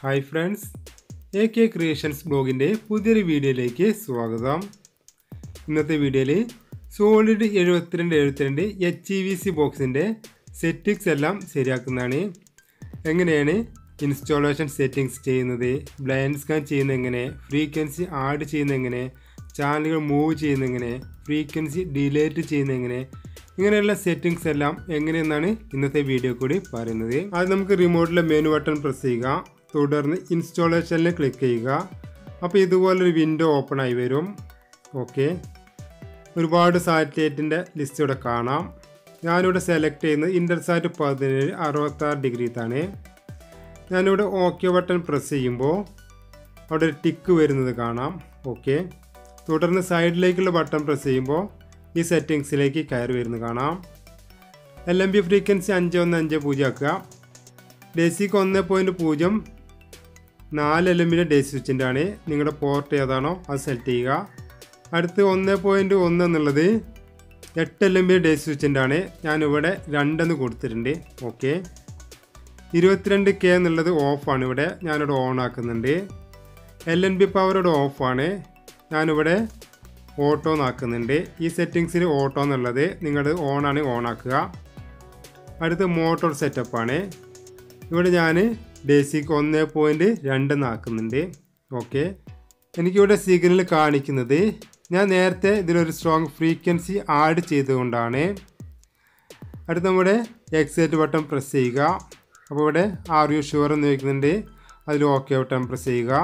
hi friends A K creations ബ്ലോഗിൻ്റെ പുതിയൊരു വീഡിയോയിലേക്ക് സ്വാഗതം ഇന്നത്തെ വീഡിയോയിൽ സോളിഡ് എഴുപത്തിരണ്ട് എഴുപത്തിരണ്ട് എച്ച് ഇ വി സി ബോക്സിൻ്റെ സെറ്റിങ്സ് എല്ലാം ശരിയാക്കുന്നതാണ് എങ്ങനെയാണ് ഇൻസ്റ്റാളേഷൻ സെറ്റിങ്സ് ചെയ്യുന്നത് ബ്ലൈൻഡ് സ്കാൻ ചെയ്യുന്നത് എങ്ങനെ ഫ്രീക്വൻസി ആഡ് ചെയ്യുന്നത് എങ്ങനെ ചാനലുകൾ മൂവ് ചെയ്യുന്നത് എങ്ങനെ ഫ്രീക്വൻസി ഡിലേറ്റ് ചെയ്യുന്നത് എങ്ങനെ ഇങ്ങനെയുള്ള സെറ്റിങ്സ് എല്ലാം എങ്ങനെയെന്നാണ് ഇന്നത്തെ വീഡിയോ കൂടി പറയുന്നത് അത് നമുക്ക് റിമോട്ടിലെ മെനു ബട്ടൺ പ്രസ് ചെയ്യുക തുടർന്ന് ഇൻസ്റ്റാളേഷനിൽ ക്ലിക്ക് ചെയ്യുക അപ്പോൾ ഇതുപോലൊരു വിൻഡോ ഓപ്പൺ ആയി വരും ഓക്കെ ഒരുപാട് സാറ്റലൈറ്റിൻ്റെ ലിസ്റ്റ് ഇവിടെ കാണാം ഞാനിവിടെ സെലക്ട് ചെയ്യുന്നത് ഇൻ്റർസാറ്റ് പതിനേഴ് അറുപത്താറ് ഡിഗ്രിത്താണ് ഞാനിവിടെ ഓക്കെ ബട്ടൺ പ്രസ് ചെയ്യുമ്പോൾ അവിടെ ഒരു ടിക്ക് വരുന്നത് കാണാം ഓക്കെ തുടർന്ന് സൈഡിലേക്കുള്ള ബട്ടൺ പ്രസ് ചെയ്യുമ്പോൾ ഈ സെറ്റിങ്സിലേക്ക് കയറി വരുന്നത് കാണാം എൽ എം ബി ഫ്രീക്വൻസി അഞ്ച് ഒന്ന് അഞ്ച് പൂജ്യം ആക്കുക ഡേസിക്ക് ഒന്ന് പോയിൻറ്റ് പൂജ്യം നാല് എൽ എമ്മിൻ്റെ ഡേസി സ്വിച്ചിൻ്റെ ആണ് നിങ്ങളുടെ പോർട്ട് ഏതാണോ അത് സെലക്ട് ചെയ്യുക അടുത്ത് ഒന്ന് പോയിൻറ്റ് ഒന്ന് എന്നുള്ളത് എട്ട് എൽ എം ബി ഡേസി സ്വിച്ചിൻ്റെ ആണ് ഞാനിവിടെ രണ്ടെന്ന് കൊടുത്തിട്ടുണ്ട് ഓക്കെ ഇരുപത്തിരണ്ട് കെ എന്നുള്ളത് ഓഫാണ് ഇവിടെ ഞാനിവിടെ ഓൺ ആക്കുന്നുണ്ട് എൽ എൻ ബി പവർ ഇവിടെ ഓഫാണ് ഞാനിവിടെ ഓട്ടോ ആക്കുന്നുണ്ട് ഈ സെറ്റിങ്സിൽ ഓട്ടോ എന്നുള്ളത് നിങ്ങൾ ഓണാണ് ഓൺ ആക്കുക അടുത്ത് മോട്ടോർ സെറ്റപ്പാണ് ഇവിടെ ഞാൻ ബേസിക് ഒന്ന് പോയിൻറ്റ് രണ്ടെന്ന് ആക്കുന്നുണ്ട് ഓക്കെ എനിക്കിവിടെ സിഗ്നൽ കാണിക്കുന്നത് ഞാൻ നേരത്തെ ഇതിലൊരു സ്ട്രോങ് ഫ്രീക്വൻസി ആഡ് ചെയ്തുകൊണ്ടാണ് അടുത്ത് നമ്മുടെ എക്സൈറ്റ് ബട്ടൺ പ്രസ് ചെയ്യുക അപ്പോൾ ഇവിടെ ആർ യു ഷുവർ എന്ന് ചോദിക്കുന്നുണ്ട് അതിൽ ഓക്കെ ബട്ടൺ പ്രസ് ചെയ്യുക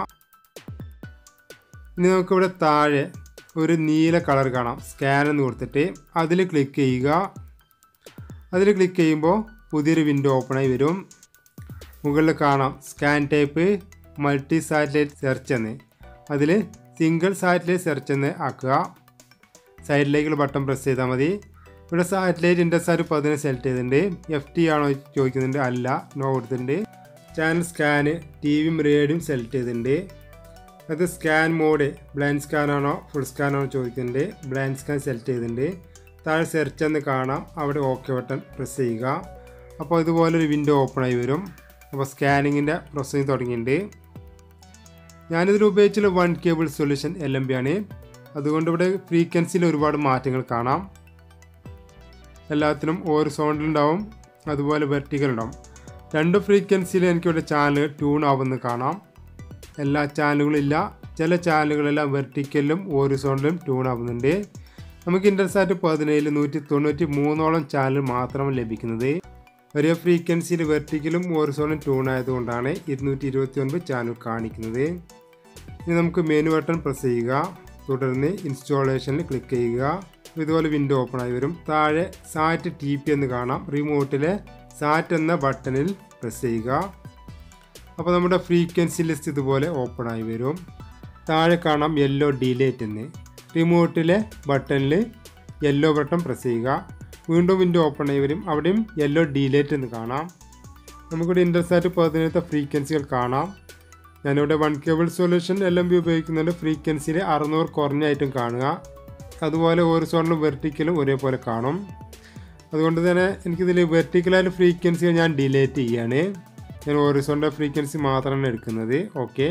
ഇനി നമുക്കിവിടെ താഴെ ഒരു നീല കളർ കാണാം സ്കാൻ എന്ന് കൊടുത്തിട്ട് അതിൽ ക്ലിക്ക് ചെയ്യുക അതിൽ ക്ലിക്ക് ചെയ്യുമ്പോൾ പുതിയൊരു വിൻഡോ ഓപ്പണായി വരും മുകളിൽ കാണാം scan type multi satellite search എന്ന് അതിൽ സിംഗിൾ സാറ്റലൈറ്റ് സെർച്ച് എന്ന് ആക്കുക സൈഡിലേക്കുള്ള ബട്ടൺ പ്രസ് ചെയ്താൽ മതി ഇവിടെ സാറ്റലൈറ്റ് ഇൻഡസാറ്റ് പതിനഞ്ച് സെലക്ട് ചെയ്തിട്ടുണ്ട് എഫ് ടി ആണോ ചോദിക്കുന്നുണ്ട് അല്ല നോ കൊടുത്തിട്ടുണ്ട് ചാനൽ സ്കാന് ടി വിയും റേഡിയും സെലക്ട് ചെയ്തിട്ടുണ്ട് അത് സ്കാൻ മോഡ് ബ്ലൈൻഡ് സ്കാൻ ആണോ ഫുൾ സ്കാൻ ആണോ ചോദിക്കുന്നുണ്ട് ബ്ലൈൻഡ് സ്കാൻ സെലക്ട് ചെയ്തിട്ടുണ്ട് താഴെ സെർച്ച് എന്ന് കാണാം അവിടെ ഓക്കെ ബട്ടൺ പ്രസ് ചെയ്യുക അപ്പോൾ ഇതുപോലൊരു വിൻഡോ ഓപ്പൺ ആയി വരും അപ്പോൾ സ്കാനിങ്ങിൻ്റെ പ്രോസസ്സിങ് തുടങ്ങിയിട്ടുണ്ട് ഞാനിതിൽ ഉപയോഗിച്ചുള്ള one cable solution L M B ആണ് അതുകൊണ്ട് ഇവിടെ ഫ്രീക്വൻസിയിൽ ഒരുപാട് മാറ്റങ്ങൾ കാണാം എല്ലാത്തിനും ഓരോ സോണിലുണ്ടാവും അതുപോലെ വെർട്ടിക്കൽ ഉണ്ടാവും രണ്ട് ഫ്രീക്വൻസിയിൽ എനിക്കിവിടെ ചാനൽ ട്യൂൺ ആവുമെന്ന് കാണാം എല്ലാ ചാനലുകളും ഇല്ല ചില ചാനലുകളെല്ലാം വെർട്ടിക്കലിലും ഓറിസോണിലും ട്യൂൺ ആവുന്നുണ്ട് നമുക്ക് ഇൻ്റർസാറ്റ് പതിനേഴിൽ നൂറ്റി തൊണ്ണൂറ്റി മൂന്നോളം ചാനൽ മാത്രം ലഭിക്കുന്നത് ഒരേ ഫ്രീക്വൻസിയിൽ വെർട്ടിക്കലും ഓറിസോണിലും ട്യൂൺ ആയതുകൊണ്ടാണ് ഇരുന്നൂറ്റി ഇരുപത്തി ഒൻപത് ചാനൽ കാണിക്കുന്നത് ഇനി നമുക്ക് മെനു ബട്ടൺ പ്രസ് ചെയ്യുക തുടർന്ന് ഇൻസ്റ്റാളേഷനിൽ ക്ലിക്ക് ചെയ്യുക ഇതുപോലെ വിൻഡോ ഓപ്പൺ ആയി വരും താഴെ സാറ്റ് ടി പി എന്ന് കാണാം റിമോട്ടിലെ സാറ്റ് എന്ന ബട്ടണിൽ പ്രസ് ചെയ്യുക അപ്പോൾ നമ്മുടെ ഫ്രീക്വൻസി ലിസ്റ്റ് ഇതുപോലെ ഓപ്പൺ ആയി വരും താഴെ കാണാം യെല്ലോ ഡിലേറ്റ് എന്ന് റിമോട്ടിലെ ബട്ടണിൽ യെല്ലോ ബട്ടൺ പ്രസ് ചെയ്യുക വീണ്ടും വിൻഡോ ഓപ്പൺ ആയി വരും അവിടെയും യെല്ലോ ഡിലേറ്റ് എന്ന് കാണാം നമുക്കിവിടെ ഇൻ്റർസാറ്റ് പതിനെട്ട് ഫ്രീക്വൻസികൾ കാണാം ഞാനിവിടെ one cable solution L M B ഉപയോഗിക്കുന്നുണ്ട് ഫ്രീക്വൻസിയിൽ അറുന്നൂറ് കുറഞ്ഞായിട്ടും കാണുക അതുപോലെ ഓരോ സോണിലും വെർട്ടിക്കലും ഒരേപോലെ കാണും അതുകൊണ്ട് തന്നെ എനിക്കിതിൽ വെർട്ടിക്കലായിട്ട് ഫ്രീക്വൻസികൾ ഞാൻ ഡിലേറ്റ് ചെയ്യാണ് ഞാൻ ഓറിസോണിൻ്റെ ഫ്രീക്വൻസി മാത്രമാണ് എടുക്കുന്നത് ഓക്കെ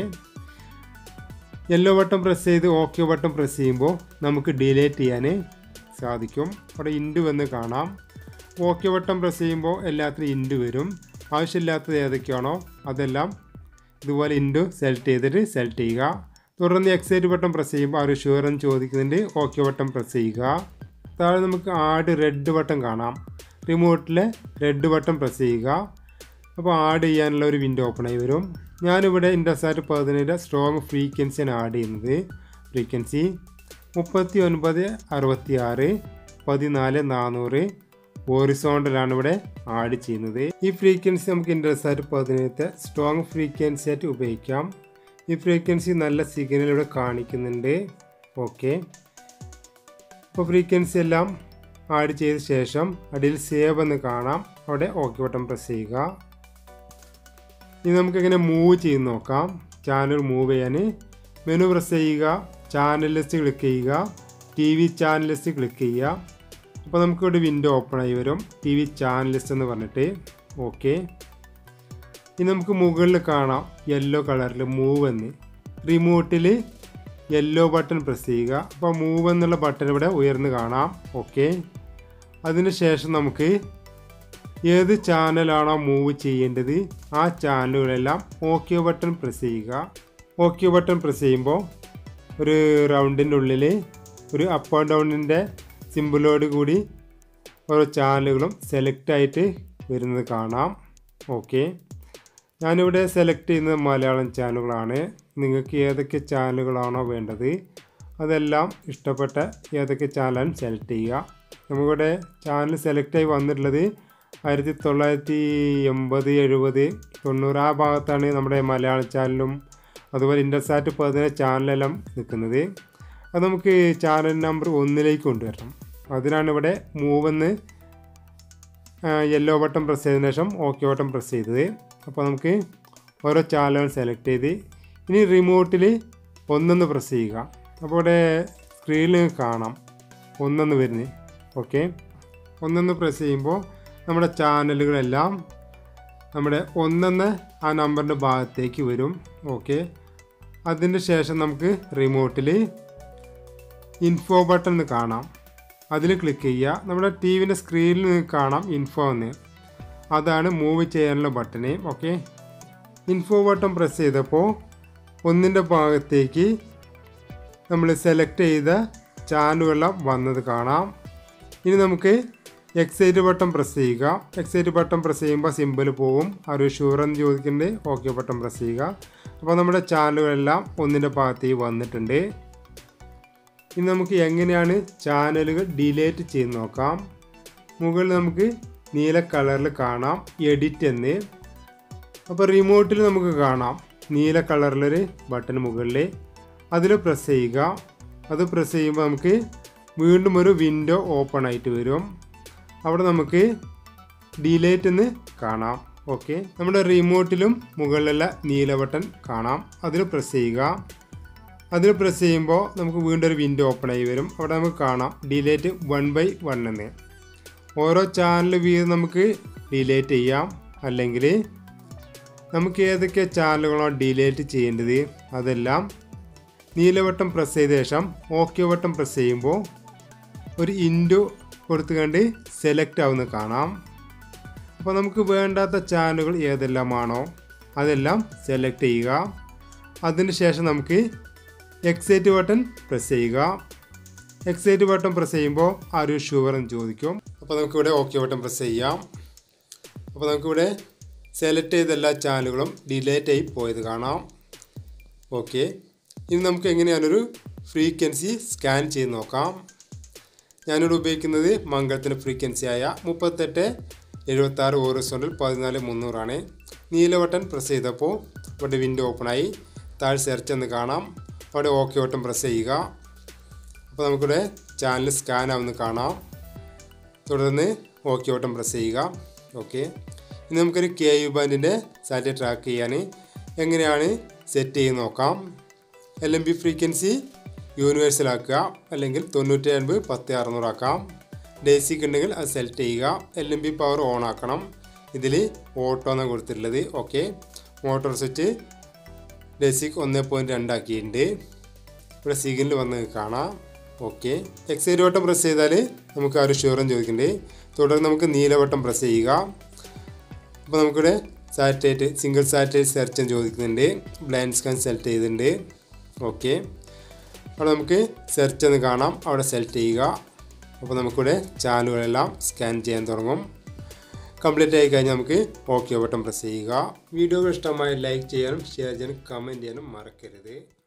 യെല്ലോ ബട്ടൺ പ്രസ് ചെയ്ത് ഓക്കെ ബട്ടൺ പ്രസ് ചെയ്യുമ്പോൾ നമുക്ക് ഡിലേറ്റ് ചെയ്യാൻ സാധിക്കും അവിടെ ഇൻഡ് വന്ന് കാണാം ഓക്കെ ബട്ടൺ പ്രസ് ചെയ്യുമ്പോൾ എല്ലാത്തിനും ഇൻഡ് വരും ആവശ്യമില്ലാത്തത് ഏതൊക്കെയാണോ അതെല്ലാം ഇതുപോലെ ഇൻഡു സെലക്ട് ചെയ്തിട്ട് സെലക്ട് ചെയ്യുക തുടർന്ന് എക്സൈറ്റ് ബട്ടൺ പ്രസ് ചെയ്യുമ്പോൾ അവർ ഷുവർ എന്ന് ചോദിക്കുന്നുണ്ട് ഓക്കെ ബട്ടൺ പ്രസ് ചെയ്യുക താഴെ നമുക്ക് ആഡ് റെഡ് ബട്ടൺ കാണാം റിമോട്ടിലെ റെഡ് ബട്ടൺ പ്രസ് ചെയ്യുക അപ്പോൾ ആഡ് ചെയ്യാനുള്ള ഒരു വിൻഡോ ഓപ്പൺ ആയി വരും ഞാനിവിടെ ഇൻഡസാറ്റ് പതിനേഴ് സ്ട്രോങ് ഫ്രീക്വൻസിയാണ് ആഡ് ചെയ്യുന്നത് ഫ്രീക്വൻസി മുപ്പത്തി ഒൻപത് അറുപത്തി ആറ് പതിനാല് നാനൂറ് ഓറിസോണ്ടലാണ് ഇവിടെ ആഡ് ചെയ്യുന്നത് ഈ ഫ്രീക്വൻസി നമുക്ക് ഇൻഡസാറ്റ് പതിനേഴത്തെ സ്ട്രോങ് ഫ്രീക്വൻസി ആയിട്ട് ഉപയോഗിക്കാം ഈ ഫ്രീക്വൻസി നല്ല സിഗ്നൽ ഇവിടെ കാണിക്കുന്നുണ്ട് ഓക്കെ അപ്പോൾ ഫ്രീക്വൻസി എല്ലാം ആഡ് ചെയ്ത ശേഷം അടിയിൽ സേവ് എന്ന് കാണാം അവിടെ ഓക്കെ ബട്ടൺ പ്രസ് ചെയ്യുക ഇനി നമുക്കിങ്ങനെ മൂവ് ചെയ്ത് നോക്കാം ചാനൽ മൂവ് ചെയ്യാൻ മെനു പ്രസ് ചെയ്യുക ചാനൽ ലിസ്റ്റ് ക്ലിക്ക് ചെയ്യുക T V channel list click ചെയ്യുക അപ്പോൾ നമുക്കിവിടെ വിൻഡോ ഓപ്പൺ ആയി വരും ടി വി ചാനൽ ലിസ്റ്റ് എന്ന് പറഞ്ഞിട്ട് ഓക്കെ ഇനി നമുക്ക് മുകളിൽ കാണാം യെല്ലോ കളറിൽ മൂവ് എന്ന് റിമോട്ടിൽ യെല്ലോ ബട്ടൺ പ്രസ് ചെയ്യുക അപ്പോൾ മൂവ് എന്നുള്ള ബട്ടൺ ഇവിടെ ഉയർന്ന് കാണാം ഓക്കെ അതിനുശേഷം നമുക്ക് ഏത് ചാനലാണോ മൂവ് ചെയ്യേണ്ടത് ആ ചാനലുകളെല്ലാം ഓക്കെ ബട്ടൺ പ്രസ് ചെയ്യുക ഓക്കെ ബട്ടൺ പ്രസ് ചെയ്യുമ്പോൾ ഒരു റൗണ്ടിൻ്റെ ഉള്ളിൽ ഒരു അപ്പ് ആൻഡ് ഡൗണിൻ്റെ സിമ്പിളോട് കൂടി ഓരോ ചാനലുകളും സെലക്ട് ആയിട്ട് വരുന്നത് കാണാം ഓക്കെ ഞാനിവിടെ സെലക്ട് ചെയ്യുന്നത് മലയാളം ചാനലുകളാണ് നിങ്ങൾക്ക് ഏതൊക്കെ ചാനലുകളാണോ വേണ്ടത് അതെല്ലാം ഇഷ്ടപ്പെട്ട ഏതൊക്കെ ചാനലും സെലക്ട് ചെയ്യുക നമുക്കിവിടെ ചാനൽ സെലക്റ്റായി വന്നിട്ടുള്ളത് ആയിരത്തി തൊള്ളായിരത്തി എൺപത് എഴുപത് തൊണ്ണൂറ് ആ ഭാഗത്താണ് നമ്മുടെ മലയാളം ചാനലും അതുപോലെ ഇൻ്റർസാറ്റ് പതിനെ ചാനലെല്ലാം നിൽക്കുന്നത് അത് നമുക്ക് ചാനൽ നമ്പർ ഒന്നിലേക്ക് കൊണ്ടുവരണം അതിനാണ് ഇവിടെ മൂവ് എന്ന് യെല്ലോ ബട്ടൺ പ്രസ് ചെയ്തതിനു ശേഷം ഓക്കെ ബട്ടൺ പ്രസ് ചെയ്തത് അപ്പോൾ നമുക്ക് ഓരോ ചാനലുകൾ സെലക്ട് ചെയ്ത് ഇനി റിമോട്ടിൽ ഒന്നൊന്ന് പ്രസ് ചെയ്യുക അപ്പോൾ ഇവിടെ സ്ക്രീനിൽ കാണാം ഒന്നൊന്ന് വരുന്നത് ഓക്കെ ഒന്നൊന്ന് പ്രസ് ചെയ്യുമ്പോൾ നമ്മുടെ ചാനലുകളെല്ലാം നമ്മുടെ ഒന്നെന്ന് ആ നമ്പറിൻ്റെ ഭാഗത്തേക്ക് വരും ഓക്കെ അതിന് ശേഷം നമുക്ക് റിമോട്ടിൽ ഇൻഫോ ബട്ടൺ എന്ന് കാണാം അതിൽ ക്ലിക്ക് ചെയ്യുക നമ്മുടെ ടി വിൻ്റെ സ്ക്രീനിൽ നിന്ന് കാണാം ഇൻഫോ എന്ന് അതാണ് മൂവ് ചെയ്യാനുള്ള button okay info button press ചെയ്തപ്പോൾ ഒന്നിൻ്റെ ഭാഗത്തേക്ക് നമ്മൾ സെലക്ട് ചെയ്ത ചാനലുകളെല്ലാം വന്നത് കാണാം ഇനി നമുക്ക് എക്സൈറ്റ് ബട്ടൺ പ്രസ് ചെയ്യുക എക്സൈറ്റ് ബട്ടൺ പ്രസ് ചെയ്യുമ്പോൾ സിമ്പിൾ പോവും ഒരു ഷുവർ എന്ന് ചോദിക്കുന്നുണ്ട് ഓക്കെ ബട്ടൺ പ്രസ് ചെയ്യുക അപ്പോൾ നമ്മുടെ ചാനലുകളെല്ലാം ഒന്നിൻ്റെ ഭാഗത്തേക്ക് വന്നിട്ടുണ്ട് ഇനി നമുക്ക് എങ്ങനെയാണ് ചാനലുകൾ ഡിലേറ്റ് ചെയ്ത് നോക്കാം മുകളിൽ നമുക്ക് നീല കളറിൽ കാണാം എഡിറ്റ് എന്ന് അപ്പോൾ റിമോട്ടിൽ നമുക്ക് കാണാം നീല കളറിലൊരു ബട്ടൺ മുകളിൽ അതിൽ പ്രസ് ചെയ്യുക അത് പ്രസ് ചെയ്യുമ്പോൾ നമുക്ക് വീണ്ടും ഒരു വിൻഡോ ഓപ്പൺ ആയിട്ട് വരും അവിടെ നമുക്ക് ഡിലേറ്റ് എന്ന് കാണാം ഓക്കെ നമ്മുടെ റിമോട്ടിലും മുകളിലുള്ള നീല ബട്ടൺ കാണാം അതിൽ പ്രസ് ചെയ്യുക അതിൽ പ്രസ് ചെയ്യുമ്പോൾ നമുക്ക് വീണ്ടും ഒരു വിൻഡോ ഓപ്പൺ ആയി വരും അവിടെ നമുക്ക് കാണാം ഡിലേറ്റ് വൺ ബൈ വൺ എന്ന് ഓരോ ചാനൽ വീതം നമുക്ക് ഡിലേറ്റ് ചെയ്യാം അല്ലെങ്കിൽ നമുക്ക് ഏതൊക്കെ ചാനലുകളോ ഡിലേറ്റ് ചെയ്യേണ്ടത് അതെല്ലാം നീലവട്ടം പ്രസ് ചെയ്ത ശേഷം ഓക്കെ വട്ടം പ്രസ് ചെയ്യുമ്പോൾ ഒരു ഇൻഡു കൊടുത്തുകൊണ്ട് സെലക്ട് ആവുന്ന കാണാം അപ്പോൾ നമുക്ക് വേണ്ടാത്ത ചാനലുകൾ ഏതെല്ലാമാണോ അതെല്ലാം സെലക്ട് ചെയ്യുക അതിനുശേഷം നമുക്ക് എക്സൈറ്റ് ബട്ടൺ പ്രസ് ചെയ്യുക എക്സൈറ്റ് ബട്ടൺ പ്രസ് ചെയ്യുമ്പോൾ ആ ഒരു ഷുവർ എന്ന് ചോദിക്കും അപ്പോൾ നമുക്കിവിടെ ഓക്കെ ബട്ടൺ പ്രസ് ചെയ്യാം അപ്പോൾ നമുക്കിവിടെ സെലക്ട് ചെയ്ത എല്ലാ ചാനലുകളും ഡിലേറ്റ് ആയി പോയത് കാണാം ഓക്കെ ഇനി നമുക്ക് എങ്ങനെയാണൊരു ഫ്രീക്വൻസി സ്കാൻ ചെയ്ത് നോക്കാം ഞാനിവിടെ ഉപയോഗിക്കുന്നത് മംഗളത്തിൻ്റെ ഫ്രീക്വൻസി ആയ മുപ്പത്തെട്ട് എഴുപത്താറ് ഓറിസോണ്ടിൽ പതിനാല് മുന്നൂറാണ് നീല ബട്ടൺ പ്രസ് ചെയ്തപ്പോൾ ഇവിടെ വിൻഡോ ഓപ്പണായി താഴെ സെർച്ച് എന്ന് കാണാം അവിടെ ഓക്കെ ബട്ടൺ പ്രസ് ചെയ്യുക അപ്പോൾ നമുക്കിവിടെ ചാനൽ സ്കാൻ ആവുന്ന കാണാം തുടർന്ന് ഓക്കെ ബട്ടൺ പ്രസ് ചെയ്യുക ഓക്കെ ഇനി നമുക്കൊരു കെ യു ബാൻഡിൻ്റെ സാറ്റലൈറ്റ് ട്രാക്ക് ചെയ്യാൻ എങ്ങനെയാണ് സെറ്റ് ചെയ്ത് നോക്കാം L M B frequency universal ആക്കുക അല്ലെങ്കിൽ തൊണ്ണൂറ്റി അൻപത് പത്ത് അറുന്നൂറാക്കാം ഡേസിക്ക് ഉണ്ടെങ്കിൽ അത് സെലക്ട് ചെയ്യുക L M B power on ആക്കണം ഇതിൽ ഓട്ടോ എന്നാണ് കൊടുത്തിട്ടുള്ളത് ഓക്കെ മോട്ടോർ സ്വിച്ച് ഡേസിക് ഒന്ന് പോയിൻറ്റ് രണ്ടാക്കിയിട്ടുണ്ട് ഇവിടെ സിഗ്നൽ വന്ന് കാണാം ഓക്കെ എക്സൈറ്റ് ബട്ടൺ പ്രസ് ചെയ്താൽ നമുക്ക് ആ ഒരു ഷുവറും ചോദിക്കുന്നുണ്ട് തുടർന്ന് നമുക്ക് നീലവട്ടം പ്രസ് ചെയ്യുക അപ്പോൾ നമുക്കിവിടെ സാറ്റലൈറ്റ് സിംഗിൾ സാറ്റലൈറ്റ് സെർച്ച് എന്ന് ചോദിക്കുന്നുണ്ട് ബ്ലൈൻഡ് സ്കാൻ സെലക്ട് ചെയ്തിട്ടുണ്ട് ഓക്കെ അവിടെ നമുക്ക് സെർച്ച് എന്ന് കാണാം അവിടെ സെലക്ട് ചെയ്യുക അപ്പോൾ നമുക്കിവിടെ ചാനലുകളെല്ലാം സ്കാൻ ചെയ്യാൻ തുടങ്ങും കംപ്ലീറ്റ് ആയി കഴിഞ്ഞാൽ നമുക്ക് ഓക്കെ ബട്ടൺ പ്രസ് ചെയ്യുക വീഡിയോ ഇഷ്ടമായി ലൈക്ക് ചെയ്യാനും ഷെയർ ചെയ്യാനും കമൻറ്റ് ചെയ്യാനും മറക്കരുത്